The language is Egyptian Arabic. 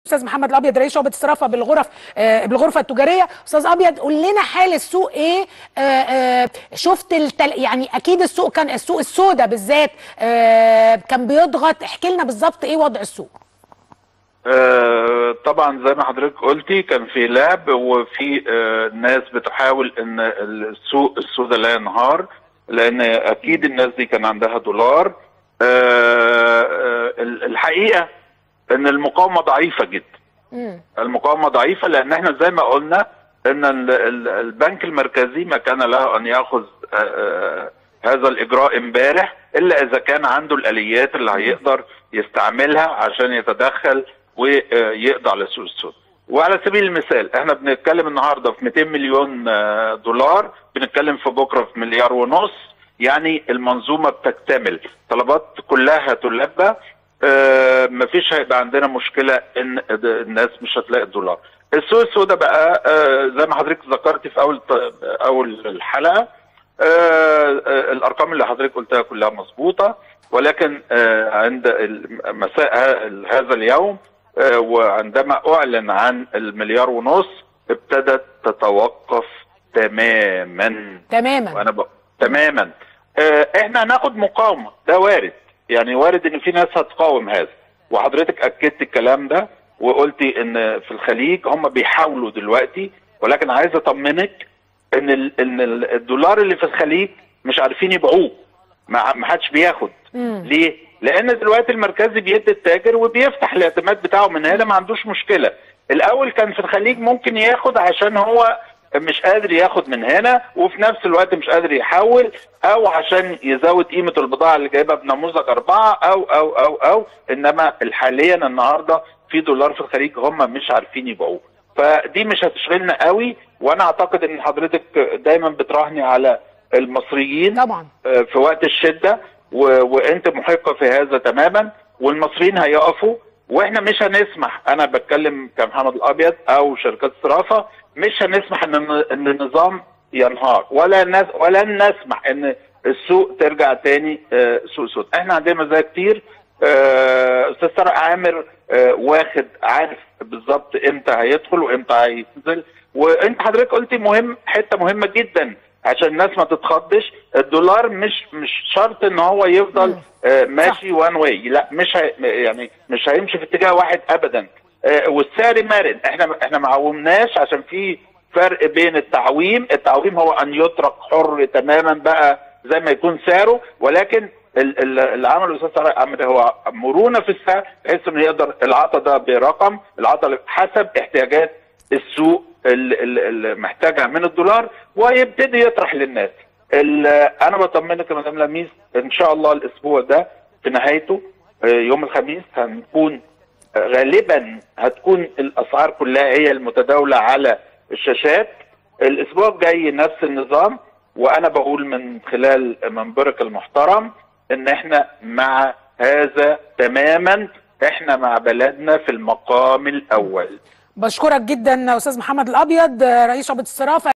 استاذ محمد الابيض رئيس شعبه الصرافه بالغرف آه بالغرفه التجاريه استاذ ابيض قول لنا حال السوق ايه آه آه شفت التل... يعني اكيد السوق كان السوق السوداء بالذات آه كان بيضغط احكي لنا بالظبط ايه وضع السوق آه طبعا زي ما حضرتك قلتي كان في لعب وفي آه ناس بتحاول ان السوق السوداء لا ينهار لان اكيد الناس دي كان عندها دولار آه آه الحقيقه ان المقاومه ضعيفه جدا مم. المقاومه ضعيفه لان احنا زي ما قلنا ان ال- ال- البنك المركزي ما كان له ان ياخذ آه، آه، هذا الاجراء امبارح الا اذا كان عنده الاليات اللي هيقدر يستعملها عشان يتدخل ويقضي على السوق السوداء وعلى سبيل المثال احنا بنتكلم النهارده في 200 مليون آه، دولار بنتكلم في بكره في مليار ونص يعني المنظومه بتكتمل طلبات كلها تلبى آه، مفيش هيبقى عندنا مشكله ان الناس مش هتلاقي الدولار السوق السوداء بقى آه، زي ما حضرتك ذكرت في اول اول الحلقه آه، آه، الارقام اللي حضرتك قلتها كلها مظبوطه ولكن آه، عند ال- مساء ه- هذا اليوم آه، وعندما اعلن عن المليار ونص ابتدت تتوقف تماما تماما وانا ب... تماما آه، احنا هناخد مقاومه ده وارد يعني وارد ان في ناس هتقاوم هذا وحضرتك اكدت الكلام ده وقلتي ان في الخليج هم بيحاولوا دلوقتي ولكن عايز اطمنك ان ال... ان ال- الدولار اللي في الخليج مش عارفين يبيعوه ما ما حدش بياخد مم. ليه؟ لان دلوقتي المركزي بيدي التاجر وبيفتح الاعتماد بتاعه من هنا ما عندوش مشكله الاول كان في الخليج ممكن ياخد عشان هو مش قادر ياخد من هنا وفي نفس الوقت مش قادر يحول او عشان يزود قيمه البضاعه اللي جايبها بنموذج اربعه او او او او انما حاليا النهارده في دولار في الخليج هم مش عارفين يبيعوه فدي مش هتشغلنا قوي وانا اعتقد ان حضرتك دايما بتراهني على المصريين طبعا آه، في وقت الشده و... وانت محقه في هذا تماما والمصريين هيقفوا واحنا مش هنسمح انا بتكلم كمحمد الابيض او شركات الصرافه مش هنسمح ان ان النظام ينهار ولا نس... ولن نسمح ان السوق ترجع تاني آه، سوق سود احنا عندنا مزايا كتير آه، استاذ طارق عامر آه، واخد عارف بالظبط امتى هيدخل وامتى هينزل وانت حضرتك قلتي مهم حته مهمه جدا عشان الناس ما تتخضش الدولار مش مش شرط ان هو يفضل آه، ماشي وان واي لا مش هي يعني مش هيمشي في اتجاه واحد ابدا آه، والسعر مرن احنا احنا ما عومناش عشان في فرق بين التعويم التعويم هو ان يترك حر تماما بقى زي ما يكون سعره ولكن ال- ال- اللي عمله الاستاذ طارق عمرو هو مرونه في السعر بحيث انه يقدر العطا ده برقم العطا حسب احتياجات السوق ال- ال- اللي محتاجها من الدولار ويبتدي يطرح للناس ال- انا بطمنك يا مدام لميس ان شاء الله الاسبوع ده في نهايته آه، يوم الخميس هنكون آه، غالبا هتكون الاسعار كلها هي المتداوله على الشاشات الاسبوع الجاي نفس النظام وانا بقول من خلال منبرك المحترم ان احنا مع هذا تماما احنا مع بلدنا في المقام الاول بشكرك جدا استاذ محمد الابيض رئيس شعبه الصرافه